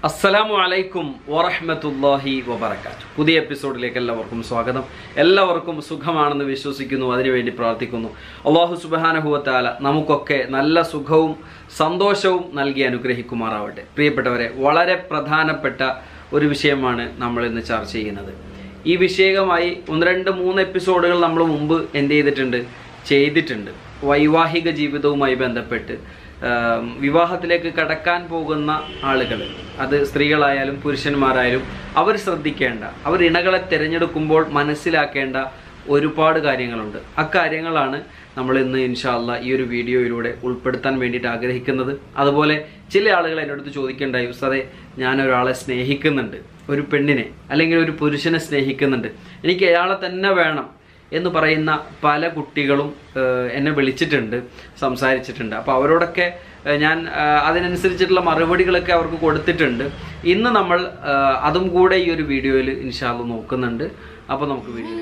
അസ്സലാമു അലൈക്കും വറഹ്മത്തുള്ളാഹി വബറകാതുഹു പുതിയ എപ്പിസോഡിലേക്ക് എല്ലാവർക്കും സ്വാഗതം എല്ലാവർക്കും സുഖമാണെന്ന് വിശ്വസിക്കുന്നു അതിനുവേണ്ടി പ്രാർത്ഥിക്കുന്നു അള്ളാഹു സുബാനഹുവത്താല നമുക്കൊക്കെ നല്ല സുഖവും സന്തോഷവും നൽകി അനുഗ്രഹിക്കുമാറാവട്ടെ പ്രിയപ്പെട്ടവരെ വളരെ പ്രധാനപ്പെട്ട ഒരു വിഷയമാണ് നമ്മൾ ഇന്ന് ചർച്ച ചെയ്യുന്നത് ഈ വിഷയകമായി ഒന്ന് രണ്ട് മൂന്ന് എപ്പിസോഡുകൾ നമ്മൾ മുമ്പ് എന്ത് ചെയ്തിട്ടുണ്ട് ചെയ്തിട്ടുണ്ട് വൈവാഹിക ജീവിതവുമായി ബന്ധപ്പെട്ട് ആം, വിവാഹത്തിലേക്ക് കടക്കാൻ പോകുന്ന ആളുകൾ അത് സ്ത്രീകളായാലും പുരുഷന്മാരായാലും അവർ ശ്രദ്ധിക്കേണ്ട അവർ ഇണകളെ തിരഞ്ഞെടുക്കുമ്പോൾ മനസ്സിലാക്കേണ്ട ഒരുപാട് കാര്യങ്ങളുണ്ട് അക്കാര്യങ്ങളാണ് നമ്മൾ ഇന്ന് ഇൻഷാല്ല ഈ ഒരു വീഡിയോയിലൂടെ ഉൾപ്പെടുത്താൻ വേണ്ടിയിട്ട് ആഗ്രഹിക്കുന്നത് അതുപോലെ ചില ആളുകൾ എൻ്റെ അടുത്ത് ചോദിക്കേണ്ടായി ഉസ്താദെ ഞാൻ ഒരാളെ സ്നേഹിക്കുന്നുണ്ട് ഒരു പെണ്ണിനെ അല്ലെങ്കിൽ ഒരു പുരുഷനെ സ്നേഹിക്കുന്നുണ്ട് എനിക്ക് അയാളെ തന്നെ വേണം എന്ന് പറയുന്ന പല കുട്ടികളും ഏഹ്, എന്നെ വിളിച്ചിട്ടുണ്ട് സംസാരിച്ചിട്ടുണ്ട് അപ്പോൾ അവരോടൊക്കെ ഏഹ്, ഞാൻ ഏഹ്, അതിനനുസരിച്ചിട്ടുള്ള മറുപടികളൊക്കെ അവർക്ക് കൊടുത്തിട്ടുണ്ട് ഇന്ന് നമ്മൾ ഏഹ്, അതും കൂടെ ഈ ഒരു വീഡിയോയിൽ ഇൻഷാല് നോക്കുന്നുണ്ട് അപ്പോൾ നമുക്ക് വീഡിയോ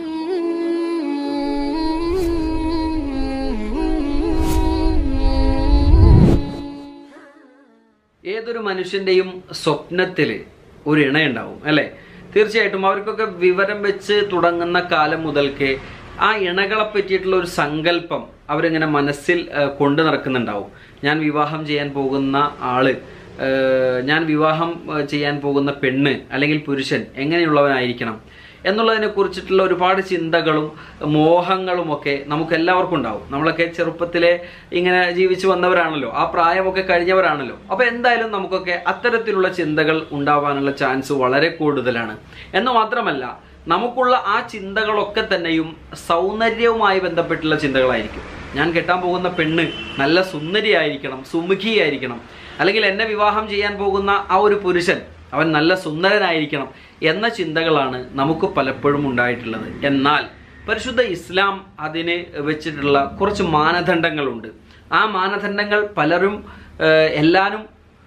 ഏതൊരു മനുഷ്യന്റെയും സ്വപ്നത്തിൽ ഒരു ഇണയുണ്ടാവും അല്ലേ തീർച്ചയായിട്ടും അവർക്കൊക്കെ വിവരം വെച്ച് തുടങ്ങുന്ന കാലം മുതൽക്കേ ആ ഇണകളെ പറ്റിയിട്ടുള്ള ഒരു സങ്കല്പം അവരിങ്ങനെ മനസ്സിൽ ആ, കൊണ്ടു നടക്കുന്നുണ്ടാവും ഞാൻ വിവാഹം ചെയ്യാൻ പോകുന്ന ആള് ആ, ഞാൻ വിവാഹം ആ, ചെയ്യാൻ പോകുന്ന പെണ്ണ് അല്ലെങ്കിൽ പുരുഷൻ എങ്ങനെയുള്ളവനായിരിക്കണം എന്നുള്ളതിനെ കുറിച്ചിട്ടുള്ള ഒരുപാട് ചിന്തകളും മോഹങ്ങളും ഒക്കെ നമുക്ക് എല്ലാവർക്കും ഉണ്ടാവും നമ്മളൊക്കെ ചെറുപ്പത്തിലെ ഇങ്ങനെ ജീവിച്ചു വന്നവരാണല്ലോ ആ പ്രായമൊക്കെ കഴിഞ്ഞവരാണല്ലോ അപ്പൊ എന്തായാലും നമുക്കൊക്കെ അത്തരത്തിലുള്ള ചിന്തകൾ ഉണ്ടാവാനുള്ള ചാൻസ് വളരെ കൂടുതലാണ് എന്ന് മാത്രമല്ല നമുക്കുള്ള ആ ചിന്തകളൊക്കെ തന്നെയും സൗന്ദര്യവുമായി ബന്ധപ്പെട്ടുള്ള ചിന്തകളായിരിക്കും ഞാൻ കെട്ടാൻ പോകുന്ന പെണ്ണ് നല്ല സുന്ദരിയായിരിക്കണം സുമുഖിയായിരിക്കണം അല്ലെങ്കിൽ എന്നെ വിവാഹം ചെയ്യാൻ പോകുന്ന ആ ഒരു പുരുഷൻ അവൻ നല്ല സുന്ദരനായിരിക്കണം എന്ന ചിന്തകളാണ് നമുക്ക് പലപ്പോഴും ഉണ്ടായിട്ടുള്ളത് എന്നാൽ പരിശുദ്ധ ഇസ്ലാം അതിന് വെച്ചിട്ടുള്ള കുറച്ച് മാനദണ്ഡങ്ങളുണ്ട് ആ മാനദണ്ഡങ്ങൾ പലരും ഏഹ്, എല്ലാവരും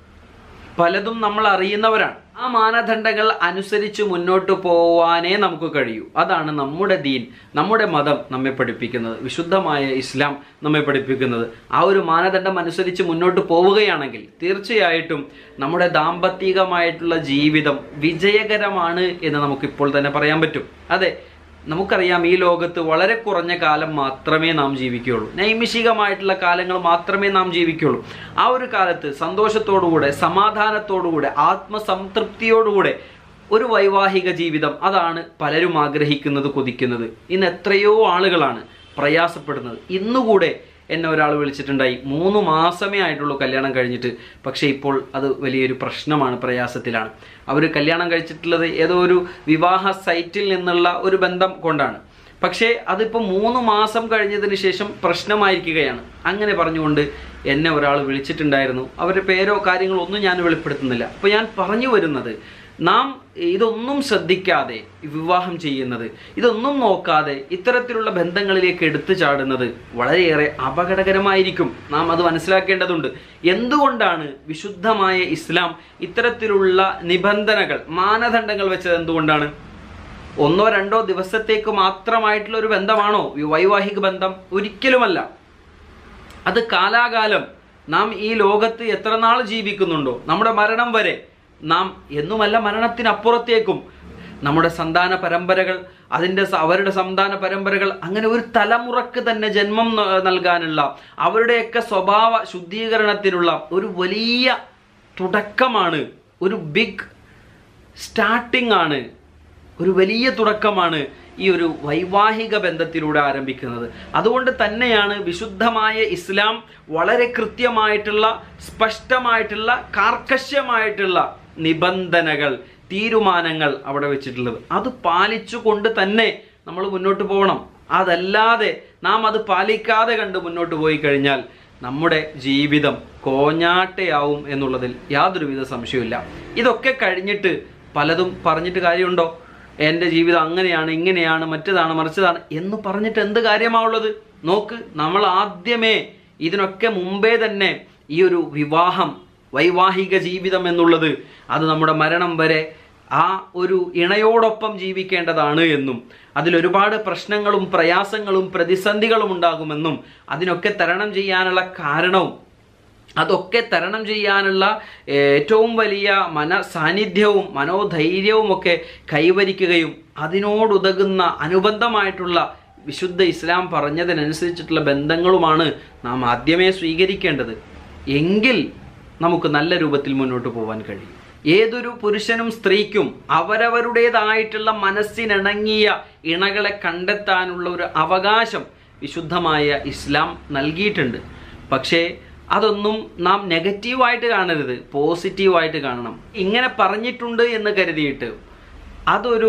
പലതും നമ്മൾ അറിയുന്നവരാണ് ആ മാനദണ്ഡങ്ങൾ അനുസരിച്ച് മുന്നോട്ട് പോവാനേ നമുക്ക് കഴിയൂ അതാണ് നമ്മുടെ ദീൻ നമ്മുടെ മതം നമ്മെ പഠിപ്പിക്കുന്നത് വിശുദ്ധമായ ഇസ്ലാം നമ്മെ പഠിപ്പിക്കുന്നത് ആ ഒരു മാനദണ്ഡം അനുസരിച്ച് മുന്നോട്ട് പോവുകയാണെങ്കിൽ തീർച്ചയായിട്ടും നമ്മുടെ ദാമ്പത്തികമായിട്ടുള്ള ജീവിതം വിജയകരമാണ് എന്ന് നമുക്കിപ്പോൾ തന്നെ പറയാൻ പറ്റും അതെ നമുക്കറിയാം ഈ ലോകത്ത് വളരെ കുറഞ്ഞ കാലം മാത്രമേ നാം ജീവിക്കുകയുള്ളൂ നൈമിഷികമായിട്ടുള്ള കാലങ്ങൾ മാത്രമേ നാം ജീവിക്കുകയുള്ളൂ ആ ഒരു കാലത്ത് സന്തോഷത്തോടുകൂടെ സമാധാനത്തോടുകൂടെ ആത്മസംതൃപ്തിയോടുകൂടെ ഒരു വൈവാഹിക ജീവിതം അതാണ് പലരും ആഗ്രഹിക്കുന്നത് കൊതിക്കുന്നത് ഇന്ന് എത്രയോ ആളുകളാണ് പ്രയാസപ്പെടുന്നത് ഇന്നുകൂടെ എന്നെ ഒരാൾ വിളിച്ചിട്ടുണ്ടായി മൂന്ന് മാസമേ ആയിട്ടുള്ളൂ കല്യാണം കഴിഞ്ഞിട്ട് പക്ഷേ ഇപ്പോൾ അത് വലിയൊരു പ്രശ്നമാണ് പ്രയാസത്തിലാണ് അവർ കല്യാണം കഴിച്ചിട്ടുള്ളത് ഏതോ ഒരു വിവാഹ സൈറ്റിൽ നിന്നുള്ള ഒരു ബന്ധം കൊണ്ടാണ് പക്ഷേ അതിപ്പോൾ മൂന്ന് മാസം കഴിഞ്ഞതിന് ശേഷം പ്രശ്നമായിരിക്കുകയാണ് അങ്ങനെ പറഞ്ഞുകൊണ്ട് എന്നെ ഒരാൾ വിളിച്ചിട്ടുണ്ടായിരുന്നു അവരുടെ പേരോ കാര്യങ്ങളോ ഒന്നും ഞാൻ വെളിപ്പെടുത്തുന്നില്ല അപ്പോൾ ഞാൻ പറഞ്ഞു വരുന്നത് നാം ഇതൊന്നും ശ്രദ്ധിക്കാതെ വിവാഹം ചെയ്യുന്നത് ഇതൊന്നും നോക്കാതെ ഇത്തരത്തിലുള്ള ബന്ധങ്ങളിലേക്ക് എടുത്തു ചാടുന്നത് വളരെയേറെ അപകടകരമായിരിക്കും നാം അത് മനസ്സിലാക്കേണ്ടതുണ്ട് എന്തുകൊണ്ടാണ് വിശുദ്ധമായ ഇസ്ലാം ഇത്തരത്തിലുള്ള നിബന്ധനകൾ മാനദണ്ഡങ്ങൾ വെച്ചത് എന്തുകൊണ്ടാണ് ഒന്നോ രണ്ടോ ദിവസത്തേക്ക് മാത്രമായിട്ടുള്ള ഒരു ബന്ധമാണോ ഈ വൈവാഹിക ബന്ധം ഒരിക്കലുമല്ല അത് കാലാകാലം നാം ഈ ലോകത്ത് എത്ര നാൾ ജീവിക്കുന്നുണ്ടോ നമ്മുടെ മരണം വരെ നാം എന്നുമല്ല മരണത്തിനപ്പുറത്തേക്കും നമ്മുടെ സന്താന പരമ്പരകൾ അതിൻ്റെ സ- അവരുടെ സന്താന പരമ്പരകൾ അങ്ങനെ ഒരു തലമുറക്ക് തന്നെ ജന്മം ന- നൽകാനുള്ള അവരുടെയൊക്കെ സ്വഭാവ ശുദ്ധീകരണത്തിനുള്ള ഒരു വലിയ തുടക്കമാണ് ഒരു ബിഗ് സ്റ്റാർട്ടിംഗ് ആണ് ഒരു വലിയ തുടക്കമാണ് ഈ ഒരു വൈവാഹിക ബന്ധത്തിലൂടെ ആരംഭിക്കുന്നത് അതുകൊണ്ട് തന്നെയാണ് വിശുദ്ധമായ ഇസ്ലാം വളരെ കൃത്യമായിട്ടുള്ള സ്പഷ്ടമായിട്ടുള്ള കാർക്കശ്യമായിട്ടുള്ള നിബന്ധനകൾ തീരുമാനങ്ങൾ അവിടെ വെച്ചിട്ടുള്ളത് അത് പാലിച്ചുകൊണ്ട് തന്നെ നമ്മൾ മുന്നോട്ട് പോകണം അതല്ലാതെ നാം അത് പാലിക്കാതെ കണ്ട് മുന്നോട്ട് പോയി കഴിഞ്ഞാൽ നമ്മുടെ ജീവിതം കോഞ്ഞാട്ടയാവും എന്നുള്ളതിൽ യാതൊരുവിധ സംശയമില്ല ഇതൊക്കെ കഴിഞ്ഞിട്ട് പലതും പറഞ്ഞിട്ട് കാര്യമുണ്ടോ എൻ്റെ ജീവിതം അങ്ങനെയാണ് ഇങ്ങനെയാണ് മറ്റേതാണ് മറിച്ചതാണ് എന്ന് പറഞ്ഞിട്ട് എന്ത് കാര്യമാവുള്ളത് നോക്ക് നമ്മൾ ആദ്യമേ ഇതിനൊക്കെ മുമ്പേ തന്നെ ഈ ഒരു വിവാഹം വൈവാഹിക ജീവിതം എന്നുള്ളത് അത് നമ്മുടെ മരണം വരെ ആ ഒരു ഇണയോടൊപ്പം ജീവിക്കേണ്ടതാണ് എന്നും അതിലൊരുപാട് പ്രശ്നങ്ങളും പ്രയാസങ്ങളും പ്രതിസന്ധികളും ഉണ്ടാകുമെന്നും അതിനൊക്കെ തരണം ചെയ്യാനുള്ള കാരണവും അതൊക്കെ തരണം ചെയ്യാനുള്ള ഏറ്റവും വലിയ മന സാന്നിധ്യവും മനോധൈര്യവും ഒക്കെ കൈവരിക്കുകയും അതിനോടുതകുന്ന അനുബന്ധമായിട്ടുള്ള വിശുദ്ധ ഇസ്ലാം പറഞ്ഞതിനനുസരിച്ചിട്ടുള്ള ബന്ധങ്ങളുമാണ് നാം ആദ്യമേ സ്വീകരിക്കേണ്ടത് എങ്കിൽ നമുക്ക് നല്ല രൂപത്തിൽ മുന്നോട്ട് പോകാൻ കഴിയും ഏതൊരു പുരുഷനും സ്ത്രീക്കും അവരവരുടേതായിട്ടുള്ള മനസ്സിനിണങ്ങിയ ഇണകളെ കണ്ടെത്താനുള്ള ഒരു അവകാശം വിശുദ്ധമായ ഇസ്ലാം നൽകിയിട്ടുണ്ട് പക്ഷേ അതൊന്നും നാം നെഗറ്റീവായിട്ട് കാണരുത് പോസിറ്റീവായിട്ട് കാണണം ഇങ്ങനെ പറഞ്ഞിട്ടുണ്ട് എന്ന് കരുതിയിട്ട് അതൊരു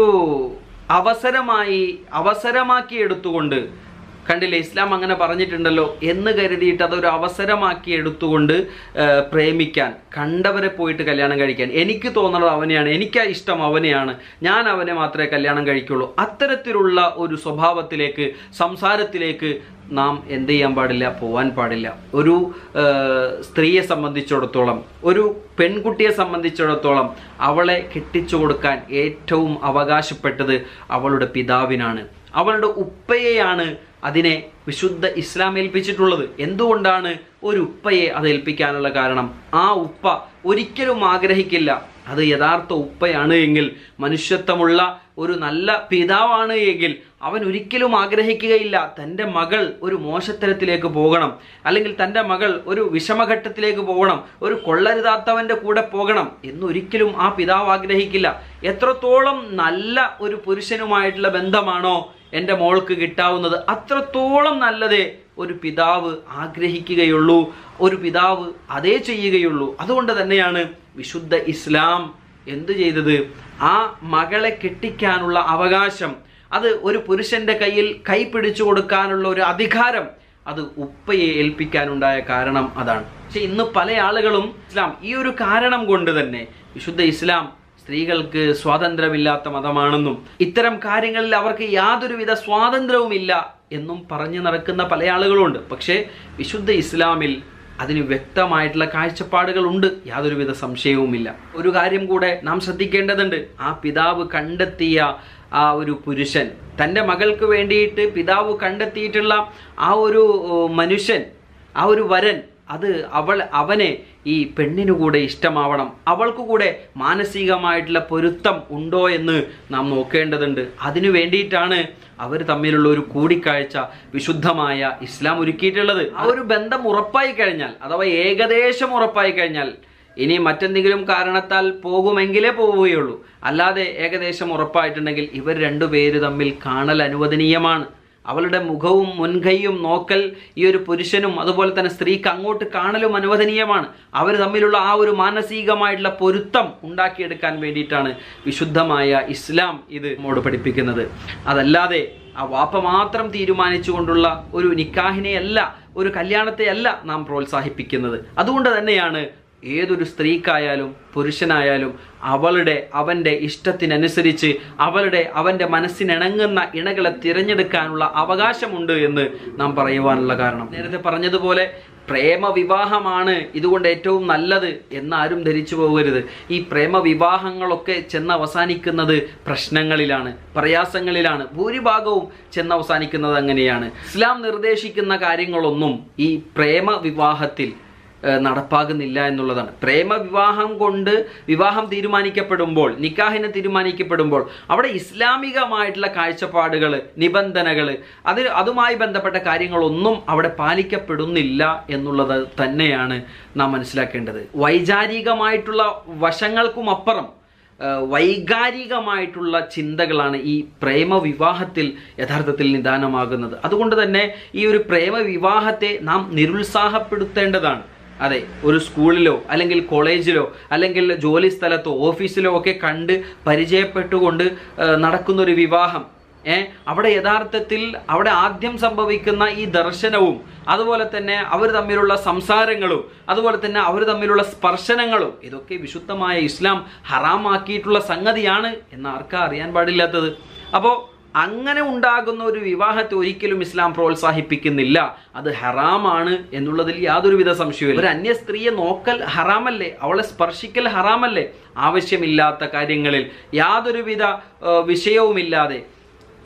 അവസരമായി അവസരമാക്കി എടുത്തുകൊണ്ട് കണ്ടില്ലേ ഇസ്ലാം അങ്ങനെ പറഞ്ഞിട്ടുണ്ടല്ലോ എന്ന് കരുതിയിട്ട് അതൊരു അവസരമാക്കി എടുത്തുകൊണ്ട് ആ, പ്രേമിക്കാൻ കണ്ടവരെ പോയിട്ട് കല്യാണം കഴിക്കാൻ എനിക്ക് തോന്നുന്നത് അവനെയാണ് എനിക്ക് ഇഷ്ടം അവനെയാണ് ഞാൻ അവനെ മാത്രമേ കല്യാണം കഴിക്കുള്ളൂ അത്തരത്തിലുള്ള ഒരു സ്വഭാവത്തിലേക്ക് സംസാരത്തിലേക്ക് നാം എന്ത് ചെയ്യാൻ പാടില്ല പോവാൻ പാടില്ല ഒരു ആ, സ്ത്രീയെ സംബന്ധിച്ചിടത്തോളം ഒരു പെൺകുട്ടിയെ സംബന്ധിച്ചിടത്തോളം അവളെ കെട്ടിച്ചു കൊടുക്കാൻ ഏറ്റവും അവകാശപ്പെട്ടത് അവളുടെ പിതാവിനാണ് അവളുടെ ഉപ്പയെയാണ് അതിനെ വിശുദ്ധ ഇസ്ലാം ഏൽപ്പിച്ചിട്ടുള്ളത് എന്തുകൊണ്ടാണ് ഒരു ഉപ്പയെ അത് ഏൽപ്പിക്കാനുള്ള കാരണം ആ ഉപ്പ ഒരിക്കലും ആഗ്രഹിക്കില്ല അത് യഥാർത്ഥ ഉപ്പയാണ് എങ്കിൽ മനുഷ്യത്വമുള്ള ഒരു നല്ല പിതാവാണ് എങ്കിൽ അവൻ ഒരിക്കലും ആഗ്രഹിക്കുകയില്ല തൻ്റെ മകൾ ഒരു മോശത്തരത്തിലേക്ക് പോകണം അല്ലെങ്കിൽ തൻ്റെ മകൾ ഒരു വിഷമഘട്ടത്തിലേക്ക് പോകണം ഒരു കൊള്ളരുതാത്തവൻ്റെ കൂടെ പോകണം എന്നൊരിക്കലും ആ പിതാവ് ആഗ്രഹിക്കില്ല എത്രത്തോളം നല്ല ഒരു പുരുഷനുമായിട്ടുള്ള ബന്ധമാണോ എൻ്റെ മോൾക്ക് കിട്ടാവുന്നത് അത്രത്തോളം നല്ലതേ ഒരു പിതാവ് ആഗ്രഹിക്കുകയുള്ളൂ ഒരു പിതാവ് അതേ ചെയ്യുകയുള്ളൂ അതുകൊണ്ട് തന്നെയാണ് വിശുദ്ധ ഇസ്ലാം എന്തു ചെയ്തത് ആ മകളെ കെട്ടിക്കാനുള്ള അവകാശം അത് ഒരു പുരുഷന്റെ കയ്യിൽ കൈ പിടിച്ചു കൊടുക്കാനുള്ള ഒരു അധികാരം അത് ഉപ്പയെ ഏൽപ്പിക്കാനുണ്ടായ കാരണം അതാണ് പക്ഷെ ഇന്ന് പല ആളുകളും ഇസ്ലാം ഈ ഒരു കാരണം കൊണ്ട് തന്നെ വിശുദ്ധ ഇസ്ലാം സ്ത്രീകൾക്ക് സ്വാതന്ത്ര്യമില്ലാത്ത മതമാണെന്നും ഇത്തരം കാര്യങ്ങളിൽ അവർക്ക് യാതൊരുവിധ സ്വാതന്ത്ര്യവുമില്ല എന്നും പറഞ്ഞു നടക്കുന്ന പല ആളുകളുണ്ട് പക്ഷേ വിശുദ്ധ ഇസ്ലാമിൽ അതിന് വ്യക്തമായിട്ടുള്ള കാഴ്ചപ്പാടുകളുണ്ട് യാതൊരുവിധ സംശയവുമില്ല ഒരു കാര്യം കൂടെ നാം ശ്രദ്ധിക്കേണ്ടതുണ്ട് ആ പിതാവ് കണ്ടെത്തിയ ആ ഒരു പുരുഷൻ തൻ്റെ മകൾക്ക് വേണ്ടിയിട്ട് പിതാവ് കണ്ടെത്തിയിട്ടുള്ള ആ ഒരു ഏർ, മനുഷ്യൻ ആ ഒരു വരൻ അത് അവൾ അവനെ ഈ പെണ്ണിനു കൂടെ ഇഷ്ടമാവണം അവൾക്ക് കൂടെ മാനസികമായിട്ടുള്ള പൊരുത്തം ഉണ്ടോ എന്ന് നാം നോക്കേണ്ടതുണ്ട് അതിനു വേണ്ടിയിട്ടാണ് അവർ തമ്മിലുള്ള ഒരു കൂടിക്കാഴ്ച വിശുദ്ധമായ ഇസ്ലാം ഒരുക്കിയിട്ടുള്ളത് ആ ഒരു ബന്ധം ഉറപ്പായി കഴിഞ്ഞാൽ അഥവാ ഏകദേശം ഉറപ്പായി കഴിഞ്ഞാൽ ഇനി മറ്റെന്തെങ്കിലും കാരണത്താൽ പോകുമെങ്കിലേ പോവുകയുള്ളൂ അല്ലാതെ ഏകദേശം ഉറപ്പായിട്ടുണ്ടെങ്കിൽ ഇവർ രണ്ടുപേര് തമ്മിൽ കാണൽ അനുവദനീയമാണ് അവളുടെ മുഖവും മുൻകൈയും നോക്കൽ ഈ ഒരു പുരുഷനും അതുപോലെ തന്നെ സ്ത്രീക്ക് അങ്ങോട്ട് കാണലും അനുവദനീയമാണ് അവർ തമ്മിലുള്ള ആ ഒരു മാനസികമായിട്ടുള്ള പൊരുത്തം ഉണ്ടാക്കിയെടുക്കാൻ വേണ്ടിയിട്ടാണ് വിശുദ്ധമായ ഇസ്ലാം ഇത് നമ്മോട് പഠിപ്പിക്കുന്നത് അതല്ലാതെ ആ വാപ്പ മാത്രം തീരുമാനിച്ചുകൊണ്ടുള്ള ഒരു നിക്കാഹിനെയല്ല ഒരു കല്യാണത്തെയല്ല നാം പ്രോത്സാഹിപ്പിക്കുന്നത് അതുകൊണ്ട് തന്നെയാണ് ഏതൊരു സ്ത്രീക്കായാലും പുരുഷനായാലും അവളുടെ അവൻ്റെ ഇഷ്ടത്തിനനുസരിച്ച് അവളുടെ അവൻ്റെ മനസ്സിനിണങ്ങുന്ന ഇണകളെ തിരഞ്ഞെടുക്കാനുള്ള അവകാശമുണ്ട് എന്ന് നാം പറയുവാനുള്ള കാരണം നേരത്തെ പറഞ്ഞതുപോലെ പ്രേമ വിവാഹമാണ് ഇതുകൊണ്ട് ഏറ്റവും നല്ലത് എന്നാരും ധരിച്ചു പോകരുത് ഈ പ്രേമ വിവാഹങ്ങളൊക്കെ ചെന്ന് അവസാനിക്കുന്നത് പ്രശ്നങ്ങളിലാണ് പ്രയാസങ്ങളിലാണ് ഭൂരിഭാഗവും ചെന്ന് അവസാനിക്കുന്നത് അങ്ങനെയാണ് ഇസ്ലാം നിർദ്ദേശിക്കുന്ന കാര്യങ്ങളൊന്നും ഈ പ്രേമ വിവാഹത്തിൽ ഏഹ് നടപ്പാകുന്നില്ല എന്നുള്ളതാണ് പ്രേമ വിവാഹം കൊണ്ട് വിവാഹം തീരുമാനിക്കപ്പെടുമ്പോൾ നിക്കാഹിന് തീരുമാനിക്കപ്പെടുമ്പോൾ അവിടെ ഇസ്ലാമികമായിട്ടുള്ള കാഴ്ചപ്പാടുകൾ നിബന്ധനകൾ അത് അതുമായി ബന്ധപ്പെട്ട കാര്യങ്ങളൊന്നും അവിടെ പാലിക്കപ്പെടുന്നില്ല എന്നുള്ളത് തന്നെയാണ് നാം മനസ്സിലാക്കേണ്ടത് വൈചാരികമായിട്ടുള്ള വശങ്ങൾക്കും അപ്പുറം ഏഹ് വൈകാരികമായിട്ടുള്ള ചിന്തകളാണ് ഈ പ്രേമ വിവാഹത്തിൽ യഥാർത്ഥത്തിൽ നിദാനമാകുന്നത് അതുകൊണ്ട് തന്നെ ഈ ഒരു പ്രേമ വിവാഹത്തെ നാം നിരുത്സാഹപ്പെടുത്തേണ്ടതാണ് അതെ ഒരു സ്കൂളിലോ അല്ലെങ്കിൽ കോളേജിലോ അല്ലെങ്കിൽ ജോലി സ്ഥലത്തോ ഓഫീസിലോ ഒക്കെ കണ്ട് പരിചയപ്പെട്ടുകൊണ്ട് ഏഹ് നടക്കുന്ന ഒരു വിവാഹം ഏ അവിടെ യഥാർത്ഥത്തിൽ അവിടെ ആദ്യം സംഭവിക്കുന്ന ഈ ദർശനവും അതുപോലെ തന്നെ അവർ തമ്മിലുള്ള സംസാരങ്ങളും അതുപോലെ തന്നെ അവർ തമ്മിലുള്ള സ്പർശനങ്ങളും ഇതൊക്കെ വിശുദ്ധമായ ഇസ്ലാം ഹറാമാക്കിയിട്ടുള്ള സംഗതിയാണ് എന്ന് ആർക്കാ അറിയാൻ പാടില്ലാത്തത് അപ്പോൾ അങ്ങനെ ഉണ്ടാകുന്ന ഒരു വിവാഹത്തെ ഒരിക്കലും ഇസ്ലാം പ്രോത്സാഹിപ്പിക്കുന്നില്ല അത് ഹറാമാണ് എന്നുള്ളതിൽ യാതൊരുവിധ സംശയവും ഒരു അന്യ സ്ത്രീയെ നോക്കൽ ഹറാമല്ലേ അവളെ സ്പർശിക്കൽ ഹറാമല്ലേ ആവശ്യമില്ലാത്ത കാര്യങ്ങളിൽ യാതൊരുവിധ ഏഹ്, വിഷയവുമില്ലാതെ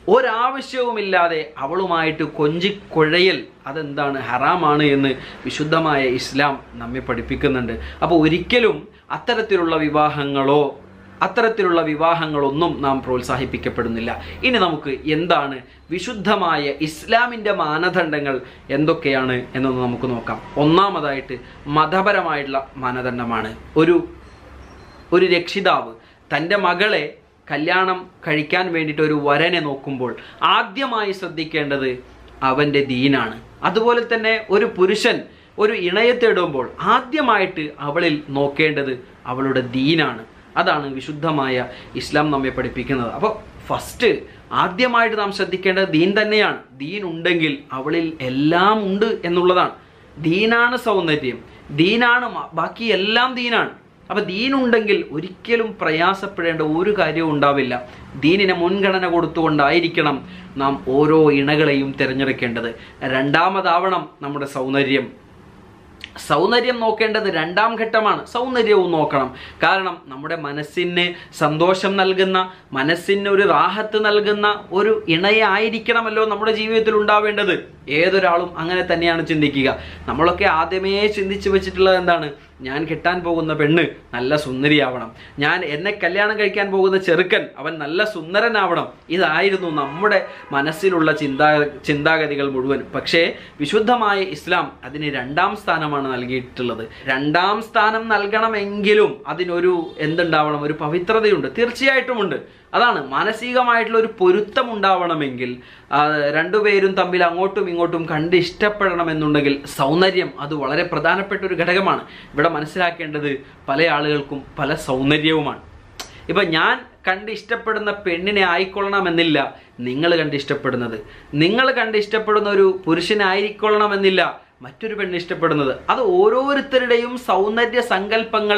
ഒരാവശ്യവുമില്ലാതെ അവളുമായിട്ട് കൊഞ്ചിക്കുഴയൽ അതെന്താണ് ഹറാമാണ് എന്ന് വിശുദ്ധമായ ഇസ്ലാം നമ്മെ പഠിപ്പിക്കുന്നുണ്ട് അപ്പോൾ ഒരിക്കലും അത്തരത്തിലുള്ള വിവാഹങ്ങളോ അത്തരത്തിലുള്ള വിവാഹങ്ങളൊന്നും നാം പ്രോത്സാഹിപ്പിക്കപ്പെടുന്നില്ല ഇനി നമുക്ക് എന്താണ് വിശുദ്ധമായ ഇസ്ലാമിൻ്റെ മാനദണ്ഡങ്ങൾ എന്തൊക്കെയാണ് എന്നൊന്ന് നമുക്ക് നോക്കാം ഒന്നാമതായിട്ട് മതപരമായിട്ടുള്ള മാനദണ്ഡമാണ് ഒരു ഒരു രക്ഷിതാവ് തൻ്റെ മകളെ കല്യാണം കഴിക്കാൻ വേണ്ടിയിട്ട് ഒരു വരനെ നോക്കുമ്പോൾ ആദ്യമായി ശ്രദ്ധിക്കേണ്ടത് അവൻ്റെ ദീനാണ് അതുപോലെ തന്നെ ഒരു പുരുഷൻ ഒരു ഇണയെ തേടുമ്പോൾ ആദ്യമായിട്ട് അവളിൽ നോക്കേണ്ടത് അവളുടെ ദീനാണ് അതാണ് വിശുദ്ധമായ ഇസ്ലാം നമ്മെ പഠിപ്പിക്കുന്നത് അപ്പോൾ ഫസ്റ്റ് ആദ്യമായിട്ട് നാം ശ്രദ്ധിക്കേണ്ടത് ദീൻ തന്നെയാണ് ദീൻ ഉണ്ടെങ്കിൽ അവളിൽ എല്ലാം ഉണ്ട് എന്നുള്ളതാണ് ദീനാണ് സൗന്ദര്യം ദീനാണ് മ- ബാക്കി എല്ലാം ദീനാണ് അപ്പൊ ദീനുണ്ടെങ്കിൽ ഒരിക്കലും പ്രയാസപ്പെടേണ്ട ഒരു കാര്യവും ഉണ്ടാവില്ല ദീനിനെ മുൻഗണന കൊടുത്തുകൊണ്ടായിരിക്കണം നാം ഓരോ ഇണകളെയും തിരഞ്ഞെടുക്കേണ്ടത് രണ്ടാമതാവണം നമ്മുടെ സൗന്ദര്യം സൗന്ദര്യം നോക്കേണ്ടത് രണ്ടാം ഘട്ടമാണ് സൗന്ദര്യവും നോക്കണം കാരണം നമ്മുടെ മനസ്സിന് സന്തോഷം നൽകുന്ന മനസ്സിന് ഒരു റാഹത്ത് നൽകുന്ന ഒരു ഇണയെ ആയിരിക്കണമല്ലോ നമ്മുടെ ജീവിതത്തിൽ ഉണ്ടാവേണ്ടത് ഏതൊരാളും അങ്ങനെ തന്നെയാണ് ചിന്തിക്കുക നമ്മളൊക്കെ ആദ്യമേ ചിന്തിച്ചു വെച്ചിട്ടുള്ളത് എന്താണ് ഞാൻ കെട്ടാൻ പോകുന്ന പെണ്ണ് നല്ല സുന്ദരിയാവണം ഞാൻ എന്നെ കല്യാണം കഴിക്കാൻ പോകുന്ന ചെറുക്കൻ അവൻ നല്ല സുന്ദരനാവണം ഇതായിരുന്നു നമ്മുടെ മനസ്സിലുള്ള ചിന്താ ചിന്താഗതികൾ മുഴുവൻ പക്ഷേ വിശുദ്ധമായ ഇസ്ലാം അതിന് രണ്ടാം സ്ഥാനമാണ് നൽകിയിട്ടുള്ളത് രണ്ടാം സ്ഥാനം നൽകണമെങ്കിലും അതിനൊരു എന്തുണ്ടാവണം ഒരു പവിത്രതയുണ്ട് തീർച്ചയായിട്ടും ഉണ്ട് അതാണ് മാനസികമായിട്ടുള്ള ഒരു പൊരുത്തം ഉണ്ടാവണമെങ്കിൽ ആ, രണ്ടുപേരും തമ്മിൽ അങ്ങോട്ടും ഇങ്ങോട്ടും കണ്ട് ഇഷ്ടപ്പെടണമെന്നുണ്ടെങ്കിൽ സൗന്ദര്യം അത് വളരെ പ്രധാനപ്പെട്ട ഒരു ഘടകമാണ് ഇവിടെ മനസ്സിലാക്കേണ്ടത് പല ആളുകൾക്കും പല സൗന്ദര്യവുമാണ് ഇപ്പൊ ഞാൻ കണ്ട് ഇഷ്ടപ്പെടുന്ന പെണ്ണിനെ ആയിക്കൊള്ളണമെന്നില്ല നിങ്ങൾ കണ്ട് ഇഷ്ടപ്പെടുന്നത് നിങ്ങൾ കണ്ട് ഇഷ്ടപ്പെടുന്ന ഒരു പുരുഷനായിരിക്കൊള്ളണമെന്നില്ല മറ്റൊരു പെണ്ണ് ഇഷ്ടപ്പെടുന്നത് അത് ഓരോരുത്തരുടെയും സൗന്ദര്യ സങ്കല്പങ്ങൾ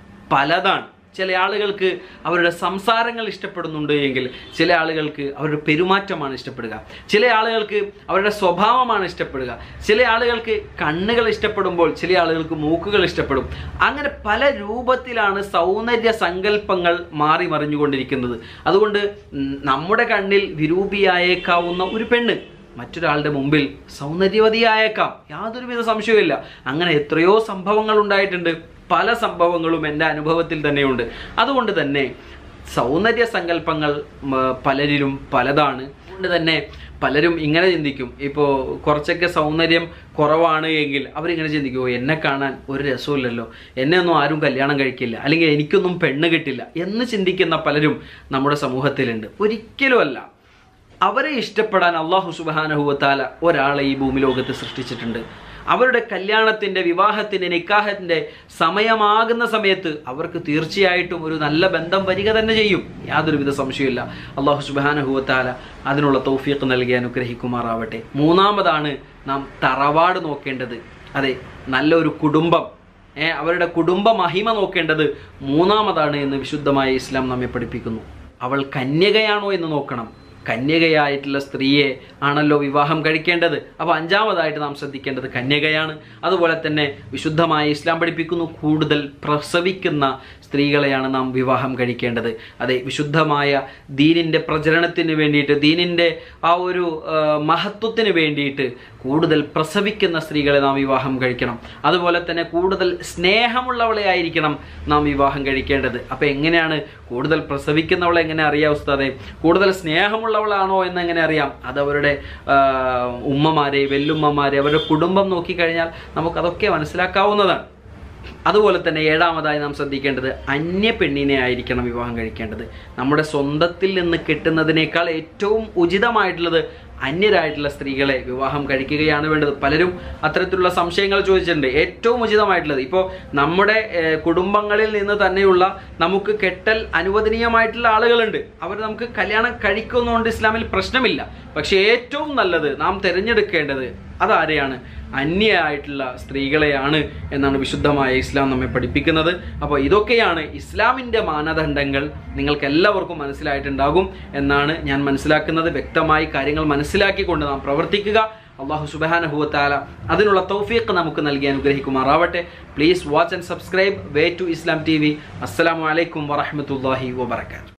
പലതാണ് ചില ആളുകൾക്ക് അവരുടെ സംസാരങ്ങൾ ഇഷ്ടപ്പെടുന്നുണ്ട് എങ്കിൽ ചില ആളുകൾക്ക് അവരുടെ പെരുമാറ്റമാണ് ഇഷ്ടപ്പെടുക ചില ആളുകൾക്ക് അവരുടെ സ്വഭാവമാണ് ഇഷ്ടപ്പെടുക ചില ആളുകൾക്ക് കണ്ണുകൾ ഇഷ്ടപ്പെടുമ്പോൾ ചില ആളുകൾക്ക് മൂക്കുകൾ ഇഷ്ടപ്പെടും അങ്ങനെ പല രൂപത്തിലാണ് സൗന്ദര്യ സങ്കല്പങ്ങൾ മാറി മറിഞ്ഞുകൊണ്ടിരിക്കുന്നത് അതുകൊണ്ട് ഉം, നമ്മുടെ കണ്ണിൽ വിരൂപിയായേക്കാവുന്ന ഒരു പെണ്ണ് മറ്റൊരാളുടെ മുമ്പിൽ സൗന്ദര്യവതിയായേക്കാം യാതൊരുവിധ സംശയവുമില്ല അങ്ങനെ എത്രയോ സംഭവങ്ങൾ ഉണ്ടായിട്ടുണ്ട് പല സംഭവങ്ങളും എൻ്റെ അനുഭവത്തിൽ തന്നെയുണ്ട് അതുകൊണ്ട് തന്നെ സൗന്ദര്യ സങ്കല്പങ്ങൾ ഉം, പലരിലും പലതാണ് അതുകൊണ്ട് തന്നെ പലരും ഇങ്ങനെ ചിന്തിക്കും ഇപ്പോൾ കുറച്ചൊക്കെ സൗന്ദര്യം കുറവാണ് എങ്കിൽ അവരിങ്ങനെ ചിന്തിക്കും "ഓ, എന്നെ കാണാൻ ഒരു രസമില്ലല്ലോ എന്നെ ഒന്നും ആരും കല്യാണം കഴിക്കില്ല അല്ലെങ്കിൽ എനിക്കൊന്നും പെണ്ണ് കിട്ടില്ല എന്ന് ചിന്തിക്കുന്ന പലരും നമ്മുടെ സമൂഹത്തിലുണ്ട് ഒരിക്കലുമല്ല അവരെ ഇഷ്ടപ്പെടാൻ അള്ളാഹു സുബാനഹുവത്താല ഒരാളെ ഈ ഭൂമി ലോകത്ത് സൃഷ്ടിച്ചിട്ടുണ്ട് അവരുടെ കല്യാണത്തിന്റെ വിവാഹത്തിന്റെ നിക്കാഹത്തിന്റെ സമയമാകുന്ന സമയത്ത് അവർക്ക് തീർച്ചയായിട്ടും ഒരു നല്ല ബന്ധം വരിക തന്നെ ചെയ്യും യാതൊരുവിധ സംശയമില്ല അള്ളാഹു സുബാനഹുവത്താല അതിനുള്ള തൗഫീഖ് നൽകി അനുഗ്രഹിക്കുമാറാവട്ടെ മൂന്നാമതാണ് നാം തറവാട് നോക്കേണ്ടത് അതെ നല്ലൊരു കുടുംബം ഏ, അവരുടെ കുടുംബ മഹിമ നോക്കേണ്ടത് മൂന്നാമതാണ് എന്ന് വിശുദ്ധമായ ഇസ്ലാം നമ്മെ പഠിപ്പിക്കുന്നു അവൾ കന്യകയാണോ എന്ന് നോക്കണം കന്യകയായിട്ടുള്ള സ്ത്രീയെ ആണല്ലോ വിവാഹം കഴിക്കേണ്ടത് അപ്പോൾ അഞ്ചാമതായിട്ട് നാം ശ്രദ്ധിക്കേണ്ടത് കന്യകയാണ് അതുപോലെ തന്നെ വിശുദ്ധമായ ഇസ്ലാം പഠിപ്പിക്കുന്നു കൂടുതൽ പ്രസവിക്കുന്ന സ്ത്രീകളെയാണ് നാം വിവാഹം കഴിക്കേണ്ടത് അതെ വിശുദ്ധമായ ദീനിൻ്റെ പ്രചരണത്തിന് വേണ്ടിയിട്ട് ദീനിൻ്റെ ആ ഒരു ആ, മഹത്വത്തിന് വേണ്ടിയിട്ട് കൂടുതൽ പ്രസവിക്കുന്ന സ്ത്രീകളെ നാം വിവാഹം കഴിക്കണം അതുപോലെ തന്നെ കൂടുതൽ സ്നേഹമുള്ളവളെ ആയിരിക്കണം നാം വിവാഹം കഴിക്കേണ്ടത് അപ്പോൾ എങ്ങനെയാണ് കൂടുതൽ പ്രസവിക്കുന്നവളെ എങ്ങനെ അറിയാം ഉസ്താദെ കൂടുതൽ സ്നേഹമുള്ളവളാണോ എന്ന് എങ്ങനെ അറിയാം അത് അവരുടെ ആ, ഉമ്മമാരെ വെല്ലുമ്മമാരെ അവരുടെ കുടുംബം നോക്കിക്കഴിഞ്ഞാൽ നമുക്കതൊക്കെ മനസ്സിലാക്കാവുന്നതാണ് അതുപോലെ തന്നെ ഏഴാമതായി നാം ശ്രദ്ധിക്കേണ്ടത് അന്യ പെണ്ണിനെ ആയിരിക്കണം വിവാഹം കഴിക്കേണ്ടത് നമ്മുടെ സ്വന്തത്തിൽ നിന്ന് കിട്ടുന്നതിനേക്കാൾ ഏറ്റവും ഉചിതമായിട്ടുള്ളത് അന്യരായിട്ടുള്ള സ്ത്രീകളെ വിവാഹം കഴിക്കുകയാണ് വേണ്ടത് പലരും അത്തരത്തിലുള്ള സംശയങ്ങൾ ചോദിച്ചിട്ടുണ്ട് ഏറ്റവും ഉചിതമായിട്ടുള്ളത് ഇപ്പോൾ നമ്മുടെ ഏഹ്, കുടുംബങ്ങളിൽ നിന്ന് തന്നെയുള്ള നമുക്ക് കെട്ടൽ അനുവദനീയമായിട്ടുള്ള ആളുകളുണ്ട് അവർ നമുക്ക് കല്യാണം കഴിക്കുന്നതുകൊണ്ട് ഇസ്ലാമിൽ പ്രശ്നമില്ല പക്ഷേ ഏറ്റവും നല്ലത് നാം തിരഞ്ഞെടുക്കേണ്ടത് അതാരെയാണ് അന്യയായിട്ടുള്ള സ്ത്രീകളെയാണ് എന്നാണ് വിശുദ്ധമായ ഇസ്ലാം നമ്മെ പഠിപ്പിക്കുന്നത് അപ്പോൾ ഇതൊക്കെയാണ് ഇസ്ലാമിൻ്റെ മാനദണ്ഡങ്ങൾ നിങ്ങൾക്ക് എല്ലാവർക്കും മനസ്സിലായിട്ടുണ്ടാകും എന്നാണ് ഞാൻ മനസ്സിലാക്കുന്നത് വ്യക്തമായി കാര്യങ്ങൾ മനസ്സിലാക്കിക്കൊണ്ട് നാം പ്രവർത്തിക്കുക അള്ളാഹു സുബാനഹുവത്താല അതിനുള്ള തൗഫീഖ് നമുക്ക് നൽകി അനുഗ്രഹിക്കുമാറാവട്ടെ please watch and subscribe way to Islam T V അസ്സലാമു അലൈക്കും വറഹമത്തല്ലാഹി വബർക്കാത്തു